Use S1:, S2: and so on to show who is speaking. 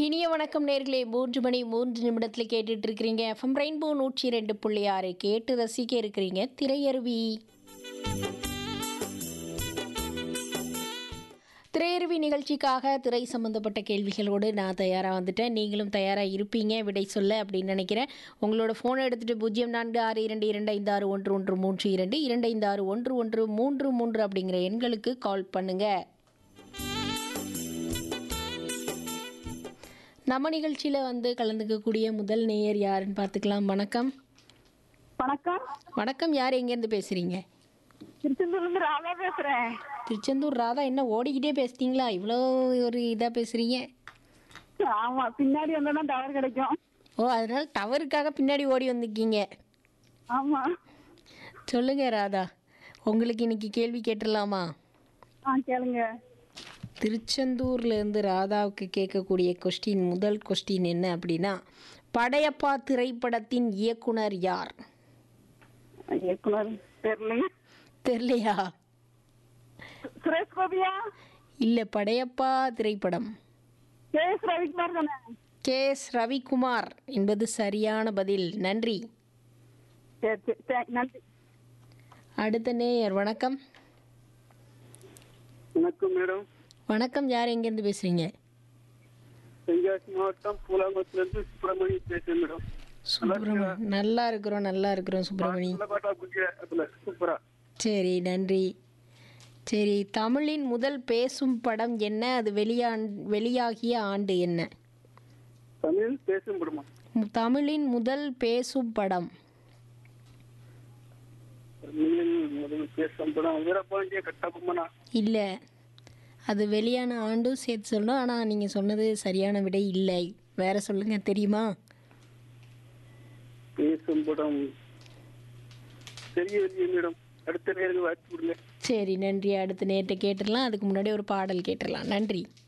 S1: இனிய வணக்கம் நேர்களே மூன்று மணி மூன்று நிமிடத்தில் கேட்டுட்டு இருக்கிறீங்க எஃப்எம் ரெயின்போ நூற்றி ரெண்டு புள்ளி ஆறு கேட்டு ரசிக்க இருக்கிறீங்க திரையருவி திரையருவி நிகழ்ச்சிக்காக திரை சம்பந்தப்பட்ட கேள்விகளோடு நான் தயாராக வந்துட்டேன் நீங்களும் தயாராக இருப்பீங்க விடை சொல்ல அப்படின்னு நினைக்கிறேன் உங்களோட ஃபோனை எடுத்துகிட்டு பூஜ்ஜியம் நான்கு ஆறு இரண்டு இரண்டு ஐந்து ஆறு ஒன்று ஒன்று மூன்று இரண்டு இரண்டு ஐந்து ஆறு ஒன்று ஒன்று மூன்று மூன்று அப்படிங்கிற எண்களுக்கு கால் பண்ணுங்கள் நம்ம நிகழ்ச்சியில் வந்து கலந்துக்கக்கூடிய முதல் நேயர் யாருன்னு பார்த்துக்கலாம் வணக்கம்
S2: வணக்கம்
S1: வணக்கம் யார் எங்கேருந்து பேசுகிறீங்க
S2: திருச்செந்தூர்ல இருந்து ராதா பேசுறேன்
S1: திருச்செந்தூர் ராதா என்ன ஓடிக்கிட்டே பேசுறீங்களா இவ்வளோ ஒரு இதாக பேசுகிறீங்க
S2: ஆமா பின்னாடி வந்தா டவர் கிடைக்கும்
S1: ஓ அதனால் டவருக்காக பின்னாடி ஓடி வந்திருக்கீங்க
S2: ஆமா
S1: சொல்லுங்க ராதா உங்களுக்கு இன்னைக்கு கேள்வி கேட்டுடலாமா
S2: ஆ கேளுங்க
S1: திருச்செந்தூர்லேருந்து ராதாவுக்கு கேட்கக்கூடிய கொஸ்டின் முதல் கொஸ்டின் என்ன அப்படின்னா படையப்பா திரைப்படத்தின் இயக்குனர் யார்
S2: இயக்குனர் தெரியலைங்க
S1: தெரியலையா
S2: சுரேஷ் கோபியா
S1: இல்லை படையப்பா திரைப்படம்
S2: கே எஸ் ரவிக்குமார் தானே
S1: கே எஸ் ரவிக்குமார் என்பது சரியான பதில் நன்றி
S2: சரி சரி சரி, நன்றி
S1: அடுத்த நேயர் வணக்கம்
S3: வணக்கம் மேடம்
S1: வணக்கம் யார் எங்கேருந்து பேசுகிறீங்க
S3: தென்காசி மாவட்டம் பூலாங்குளத்திலிருந்து சுப்பிரமணி பேசுறேன் மேடம்
S1: சுப்பிரமணியம் நல்லா இருக்கிறோம் நல்லா இருக்கிறோம் சுப்பிரமணி
S3: நல்ல பாட்டா குடிக்கிற அதுல சூப்பரா
S1: சரி நன்றி சரி தமிழின் முதல் பேசும் படம் என்ன அது வெளியான் வெளியாகிய ஆண்டு என்ன
S3: தமிழ் பேசும் படமா
S1: மு- தமிழின் முதல் பேசும் படம்
S3: தமிழில் முதல் பேசும் படம் வீரபாண்டிய கட்டபொம்மனா
S1: இல்லை அது வெளியான ஆண்டும் சேர்த்து சொல்லணும் ஆனால் நீங்கள் சொன்னது சரியான விடை இல்லை வேற சொல்லுங்க தெரியுமா
S3: பேசும் படம் தெரியவில்லை மேடம் அடுத்த நேருக்கு வாய்ப்பு கொடுங்க
S1: சரி நன்றி அடுத்த நேரத்தை கேட்டுடலாம் அதுக்கு முன்னாடி ஒரு பாடல் கேட்டுடலாம் நன்றி